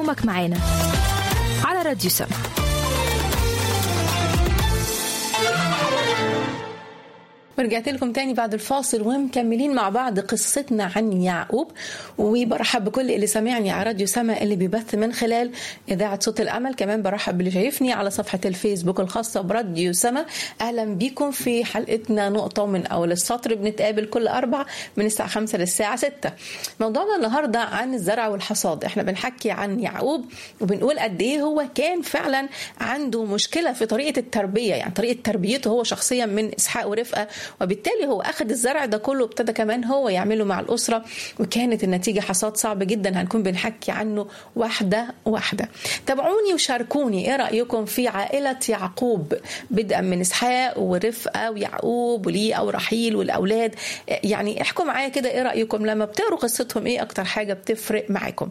يومك معانا على راديو سما ورجعت لكم تاني بعد الفاصل ومكملين مع بعض قصتنا عن يعقوب وبرحب بكل اللي سامعني على راديو سما اللي بيبث من خلال اذاعه صوت الامل كمان برحب باللي شايفني على صفحه الفيسبوك الخاصه براديو سما اهلا بيكم في حلقتنا نقطه من اول السطر بنتقابل كل اربع من الساعه 5 للساعه 6 موضوعنا النهارده عن الزرع والحصاد احنا بنحكي عن يعقوب وبنقول قد ايه هو كان فعلا عنده مشكله في طريقه التربيه يعني طريقه تربيته هو شخصيا من اسحاق ورفقه وبالتالي هو اخذ الزرع ده كله وابتدى كمان هو يعمله مع الاسره وكانت النتيجه حصاد صعب جدا هنكون بنحكي عنه واحده واحده تابعوني وشاركوني ايه رايكم في عائله يعقوب بدءا من اسحاق ورفقه ويعقوب وليئه ورحيل والاولاد يعني احكوا معايا كده ايه رايكم لما بتقروا قصتهم ايه اكتر حاجه بتفرق معاكم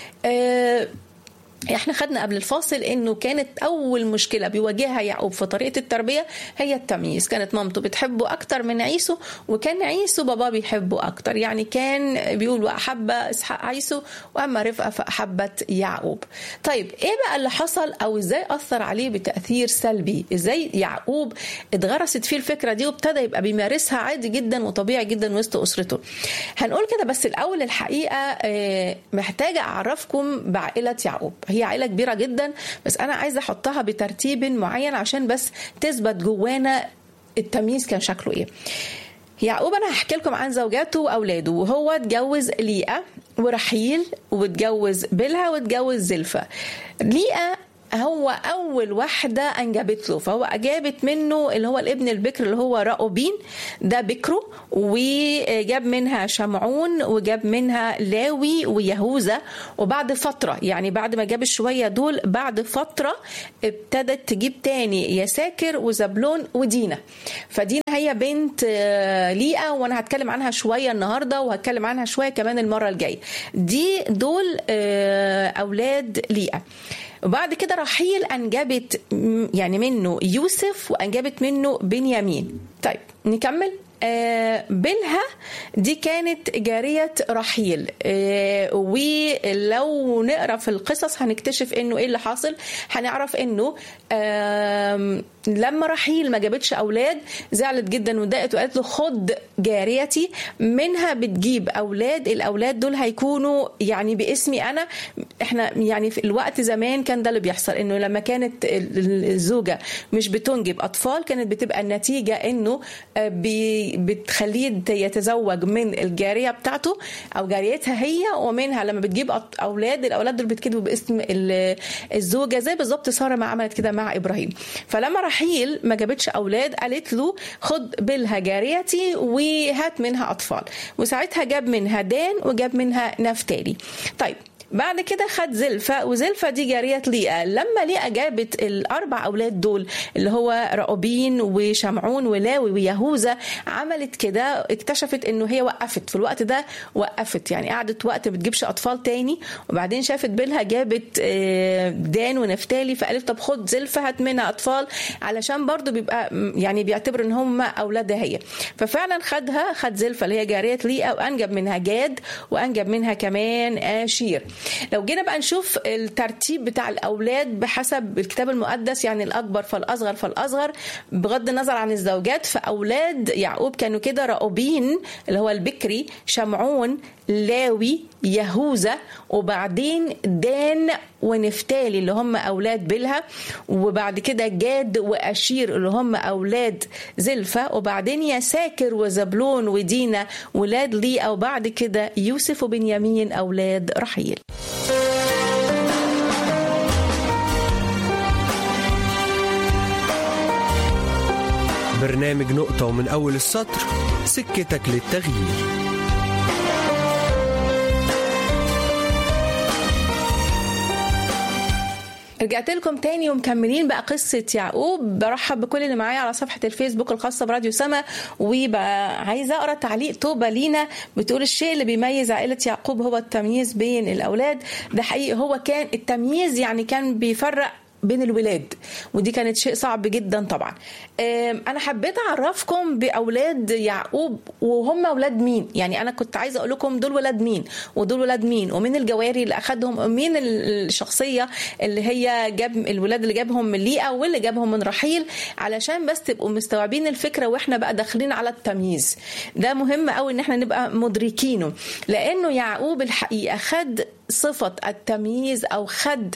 أه احنا خدنا قبل الفاصل انه كانت اول مشكله بيواجهها يعقوب في طريقه التربيه هي التمييز كانت مامته بتحبه اكتر من عيسو وكان عيسو باباه بيحبه اكتر يعني كان بيقول واحب اسحاق عيسو واما رفقه فاحبت يعقوب طيب ايه بقى اللي حصل او ازاي اثر عليه بتاثير سلبي ازاي يعقوب اتغرست فيه الفكره دي وابتدى يبقى بيمارسها عادي جدا وطبيعي جدا وسط اسرته هنقول كده بس الاول الحقيقه محتاجه اعرفكم بعائله يعقوب هي عائله كبيره جدا بس انا عايزه احطها بترتيب معين عشان بس تثبت جوانا التمييز كان شكله ايه يعقوب انا هحكي لكم عن زوجاته واولاده وهو اتجوز ليئه ورحيل واتجوز بلها واتجوز زلفه ليئه هو اول واحده انجبت له فهو اجابت منه اللي هو الابن البكر اللي هو راؤوبين ده بكره وجاب منها شمعون وجاب منها لاوي ويهوذا وبعد فتره يعني بعد ما جاب الشويه دول بعد فتره ابتدت تجيب تاني يساكر وزبلون ودينا فدينا هي بنت ليئه وانا هتكلم عنها شويه النهارده وهتكلم عنها شويه كمان المره الجايه دي دول اولاد ليئه وبعد كده رحيل انجبت يعني منه يوسف وانجبت منه بنيامين طيب نكمل آه بلها دي كانت جارية رحيل آه ولو نقرا في القصص هنكتشف انه ايه اللي حاصل هنعرف انه آه لما رحيل ما جابتش اولاد زعلت جدا وضاقت وقالت له خد جاريتي منها بتجيب اولاد الاولاد دول هيكونوا يعني باسمي انا احنا يعني في الوقت زمان كان ده اللي بيحصل انه لما كانت الزوجه مش بتنجب اطفال كانت بتبقى النتيجه انه بتخليه يتزوج من الجاريه بتاعته او جاريتها هي ومنها لما بتجيب اولاد الاولاد دول بيتكتبوا باسم الزوجه زي بالظبط ساره ما عملت كده مع ابراهيم فلما رحيل ما جابتش اولاد قالت له خد بلها جاريتي وهات منها اطفال وساعتها جاب منها دان وجاب منها نفتالي طيب بعد كده خد زلفة وزلفة دي جارية ليئة لما ليئة جابت الأربع أولاد دول اللي هو رأوبين وشمعون ولاوي ويهوذا عملت كده اكتشفت إنه هي وقفت في الوقت ده وقفت يعني قعدت وقت بتجيبش أطفال تاني وبعدين شافت بيلها جابت دان ونفتالي فقالت طب خد زلفة هات منها أطفال علشان برضو بيبقى يعني بيعتبروا إن هم أولادها هي ففعلا خدها خد زلفة اللي هي جارية ليئة وأنجب منها جاد وأنجب منها كمان آشير لو جينا بقى نشوف الترتيب بتاع الاولاد بحسب الكتاب المقدس يعني الاكبر فالاصغر فالاصغر بغض النظر عن الزوجات فاولاد يعقوب كانوا كده راؤوبين اللي هو البكري شمعون لاوي يهوذا وبعدين دان ونفتالي اللي هم اولاد بلها وبعد كده جاد واشير اللي هم اولاد زلفة وبعدين يساكر وزبلون ودينا ولاد ليئة وبعد كده يوسف وبنيامين اولاد رحيل برنامج نقطة ومن أول السطر سكتك للتغيير رجعت لكم تاني ومكملين بقى قصة يعقوب برحب بكل اللي معايا على صفحة الفيسبوك الخاصة براديو سما وبقى عايزة أقرأ تعليق توبة لينا بتقول الشيء اللي بيميز عائلة يعقوب هو التمييز بين الأولاد ده حقيقي هو كان التمييز يعني كان بيفرق بين الولاد ودي كانت شيء صعب جدا طبعا انا حبيت اعرفكم باولاد يعقوب وهم اولاد مين يعني انا كنت عايزه اقول لكم دول ولاد مين ودول ولاد مين ومين الجواري اللي اخذهم ومين الشخصيه اللي هي جاب الولاد اللي جابهم من ليئه واللي جابهم من رحيل علشان بس تبقوا مستوعبين الفكره واحنا بقى داخلين على التمييز ده مهم قوي ان احنا نبقى مدركينه لانه يعقوب الحقيقه خد صفه التمييز او خد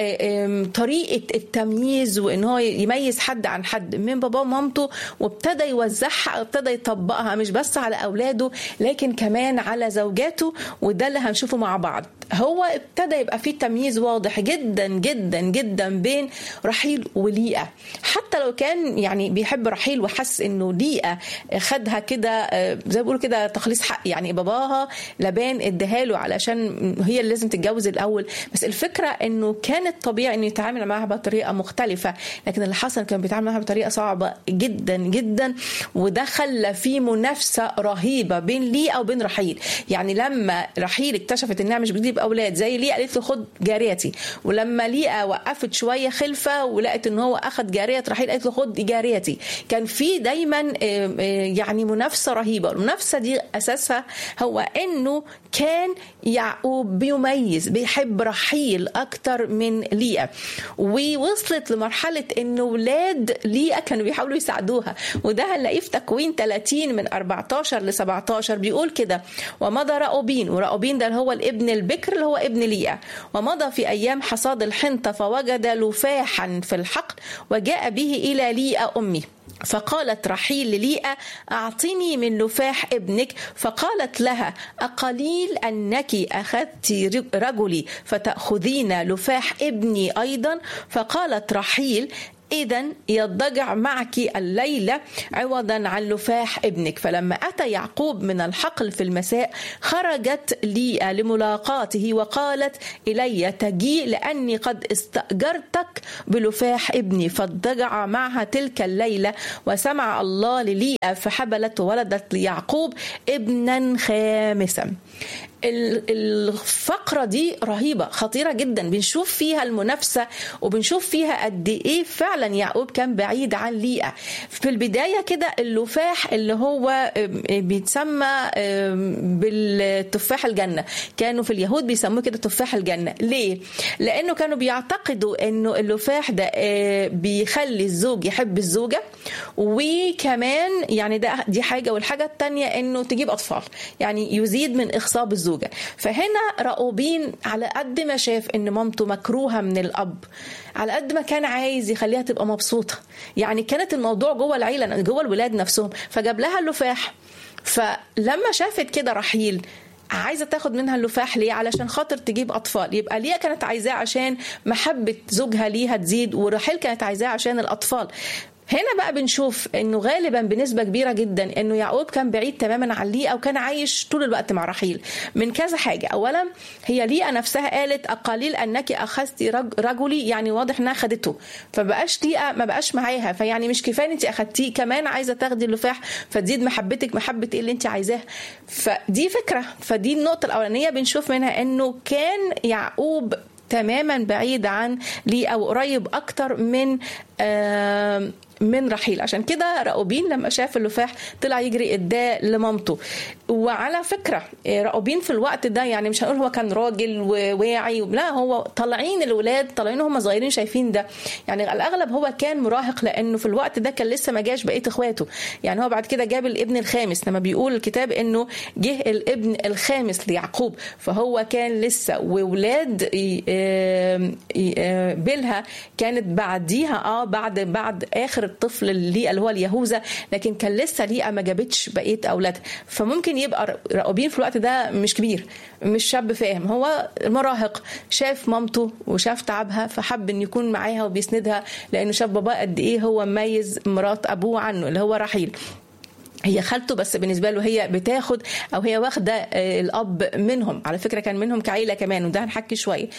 طريقه التمييز وان هو يميز حد عن حد من باباه ومامته وابتدى يوزعها ابتدى يطبقها مش بس على اولاده لكن كمان على زوجاته وده اللي هنشوفه مع بعض هو ابتدى يبقى فيه تمييز واضح جدا جدا جدا بين رحيل وليئه حتى لو كان يعني بيحب رحيل وحس انه ليئه خدها كده زي ما بيقولوا كده تخليص حق يعني باباها لبان اداها له علشان هي اللي لازم تتجوز الاول بس الفكره انه كانت طبيعي انه يتعامل معاها بطريقه مختلفه لكن اللي حصل كان بيتعامل معاها بطريقه صعبه جدا جدا وده خلى في منافسه رهيبه بين ليئه وبين رحيل يعني لما رحيل اكتشفت انها مش بتجيب اولاد زي ليئه قالت له خد جاريتي ولما ليئه وقفت شويه خلفه ولقت ان هو اخذ جاريه رحيل قالت له خد جاريتي كان في دايما يعني منافسه رهيبه المنافسه دي اساسها هو انه كان يعقوب بيميز بيحب رحيل اكتر من ليئه ووصلت لمرحله ان ولاد ليئه كانوا بيحاولوا يساعدوها وده هنلاقيه في تكوين 30 من 14 ل 17 بيقول كده ومضى رأوبين ورأوبين ده هو الابن البكر اللي هو ابن ليئه ومضى في ايام حصاد الحنطه فوجد لفاحا في الحقل وجاء به الى ليئه امه فقالت رحيل لليئة أعطني من لفاح ابنك فقالت لها أقليل أنك أخذت رجلي فتأخذين لفاح ابني أيضا فقالت رحيل إذا يضجع معك الليلة عوضا عن لفاح ابنك فلما أتى يعقوب من الحقل في المساء خرجت ليئة لملاقاته وقالت إلي تجيء لأني قد استأجرتك بلفاح ابني فاضطجع معها تلك الليلة وسمع الله لليئة فحبلت وولدت ليعقوب ابنا خامسا الفقرة دي رهيبة خطيرة جدا بنشوف فيها المنافسة وبنشوف فيها قد ايه فعلا يعقوب كان بعيد عن ليئة في البداية كده اللفاح اللي هو بيتسمى بالتفاح الجنة كانوا في اليهود بيسموه كده تفاح الجنة ليه؟ لأنه كانوا بيعتقدوا أنه اللفاح ده بيخلي الزوج يحب الزوجة وكمان يعني ده دي حاجة والحاجة التانية أنه تجيب أطفال يعني يزيد من إخصاب الزوج الزوجة فهنا رأوبين على قد ما شاف ان مامته مكروهة من الأب على قد ما كان عايز يخليها تبقى مبسوطة يعني كانت الموضوع جوه العيلة جوه الولاد نفسهم فجاب لها اللفاح فلما شافت كده رحيل عايزه تاخد منها اللفاح ليه علشان خاطر تجيب اطفال يبقى ليا كانت عايزاه عشان محبه زوجها ليها تزيد ورحيل كانت عايزاه عشان الاطفال هنا بقى بنشوف انه غالبا بنسبه كبيره جدا انه يعقوب كان بعيد تماما عن ليئه وكان عايش طول الوقت مع رحيل من كذا حاجه اولا هي ليئه نفسها قالت اقليل انك اخذت رجلي يعني واضح انها خدته فبقاش ليئه ما بقاش معاها فيعني مش كفايه انت اخدتيه كمان عايزه تاخدي اللفاح فتزيد محبتك محبه ايه اللي انت عايزاه فدي فكره فدي النقطه الاولانيه بنشوف منها انه كان يعقوب تماما بعيد عن ليئه وقريب اكتر من آه من رحيل عشان كده راؤوبين لما شاف اللفاح طلع يجري اداه لمامته وعلى فكره راؤوبين في الوقت ده يعني مش هنقول هو كان راجل وواعي لا هو طالعين الولاد طالعين هم صغيرين شايفين ده يعني الاغلب هو كان مراهق لانه في الوقت ده كان لسه ما جاش بقيه اخواته يعني هو بعد كده جاب الابن الخامس لما بيقول الكتاب انه جه الابن الخامس ليعقوب فهو كان لسه وولاد بيلها كانت بعديها اه بعد بعد اخر الطفل اللي اللي هو اليهوذا لكن كان لسه ليئه ما جابتش بقيه اولادها فممكن يبقى راؤوبين في الوقت ده مش كبير مش شاب فاهم هو مراهق شاف مامته وشاف تعبها فحب ان يكون معاها وبيسندها لانه شاف باباه قد ايه هو مميز مرات ابوه عنه اللي هو رحيل هي خالته بس بالنسبه له هي بتاخد او هي واخده الاب منهم على فكره كان منهم كعيله كمان وده هنحكي شويه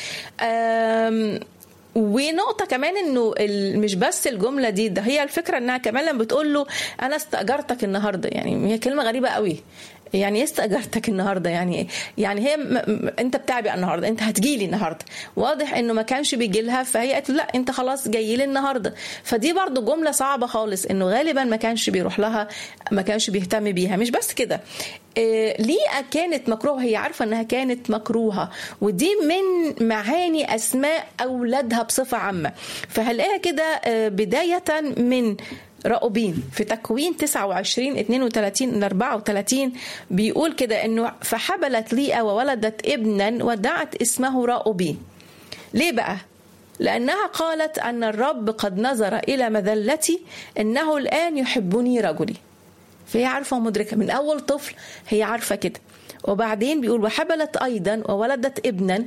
ونقطه كمان انه مش بس الجمله دي ده هي الفكره انها كمان لما بتقول له انا استاجرتك النهارده يعني هي كلمه غريبه قوي يعني ايه استاجرتك النهارده يعني يعني هي م... م... انت بتعبي النهارده انت هتجيلي النهارده واضح انه ما كانش بيجي لها فهي قالت لا انت خلاص جاي لي النهارده فدي برضو جمله صعبه خالص انه غالبا ما كانش بيروح لها ما كانش بيهتم بيها مش بس كده إيه ليئة كانت مكروهة هي عارفة انها كانت مكروهة ودي من معاني اسماء اولادها بصفة عامة فهنلاقيها كده بداية من راؤوبين في تكوين 29 32 ل 34 بيقول كده انه فحبلت ليئة وولدت ابنا ودعت اسمه راؤوبين ليه بقى؟ لأنها قالت أن الرب قد نظر إلى مذلتي إنه الآن يحبني رجلي فهي عارفة ومدركة من أول طفل هي عارفة كده وبعدين بيقول وحبلت أيضا وولدت ابنا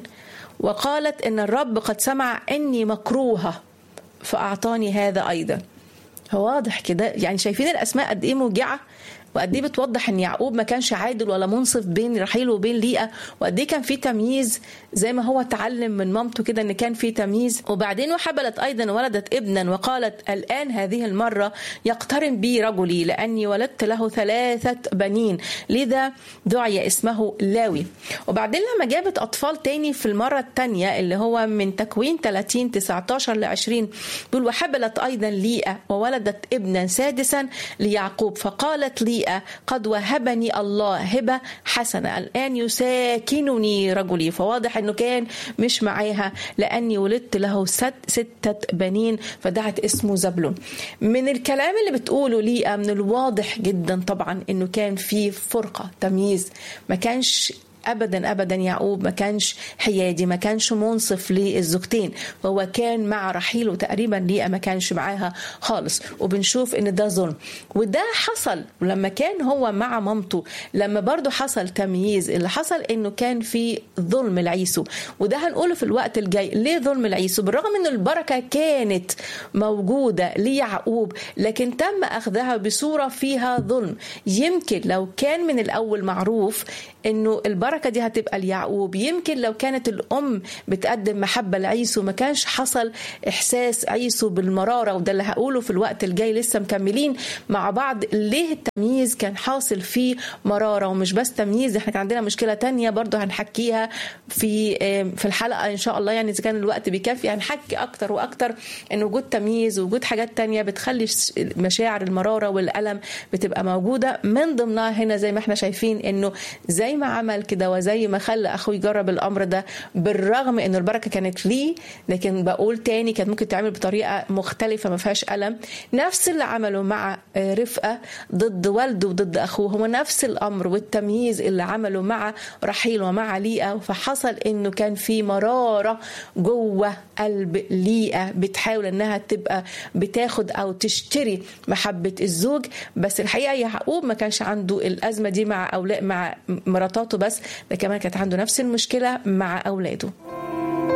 وقالت إن الرب قد سمع إني مكروهة فأعطاني هذا أيضا هو واضح كده يعني شايفين الأسماء قد إيه موجعة وقد ايه بتوضح ان يعقوب ما كانش عادل ولا منصف بين رحيل وبين ليئه وقد ايه كان في تمييز زي ما هو اتعلم من مامته كده ان كان في تمييز وبعدين وحبلت ايضا ولدت ابنا وقالت الان هذه المره يقترن بي رجلي لاني ولدت له ثلاثه بنين لذا دعي اسمه لاوي وبعدين لما جابت اطفال تاني في المره الثانيه اللي هو من تكوين 30 19 ل 20 بيقول وحبلت ايضا ليئه وولدت ابنا سادسا ليعقوب فقالت لي قد وهبني الله هبة حسنة الآن يساكنني رجلي فواضح أنه كان مش معاها لأني ولدت له ست ستة بنين فدعت اسمه زبلون من الكلام اللي بتقوله لي من الواضح جدا طبعا أنه كان في فرقة تمييز ما كانش ابدا ابدا يعقوب ما كانش حيادي ما كانش منصف للزوجتين وهو كان مع رحيل وتقريبا ليئه ما كانش معاها خالص وبنشوف ان ده ظلم وده حصل لما كان هو مع مامته لما برضه حصل تمييز اللي حصل انه كان في ظلم العيسو وده هنقوله في الوقت الجاي ليه ظلم العيسو بالرغم ان البركه كانت موجوده ليعقوب لكن تم اخذها بصوره فيها ظلم يمكن لو كان من الاول معروف انه البركه دي هتبقى ليعقوب يمكن لو كانت الام بتقدم محبه لعيسو ما كانش حصل احساس عيسو بالمراره وده اللي هقوله في الوقت الجاي لسه مكملين مع بعض ليه التمييز كان حاصل فيه مراره ومش بس تمييز احنا كان عندنا مشكله تانية برضو هنحكيها في في الحلقه ان شاء الله يعني اذا كان الوقت بيكفي هنحكي اكتر واكتر ان وجود تمييز ووجود حاجات تانية بتخلي مشاعر المراره والالم بتبقى موجوده من ضمنها هنا زي ما احنا شايفين انه زي ما عمل كده وزي ما خلى اخوه يجرب الامر ده بالرغم ان البركه كانت ليه لكن بقول تاني كانت ممكن تعمل بطريقه مختلفه ما فيهاش الم نفس اللي عمله مع رفقه ضد والده وضد اخوه هو نفس الامر والتمييز اللي عمله مع رحيل ومع ليئه فحصل انه كان في مراره جوه قلب ليئه بتحاول انها تبقى بتاخد او تشتري محبه الزوج بس الحقيقه يعقوب ما كانش عنده الازمه دي مع اولاد مع مراتاته بس ده كمان كانت عنده نفس المشكله مع اولاده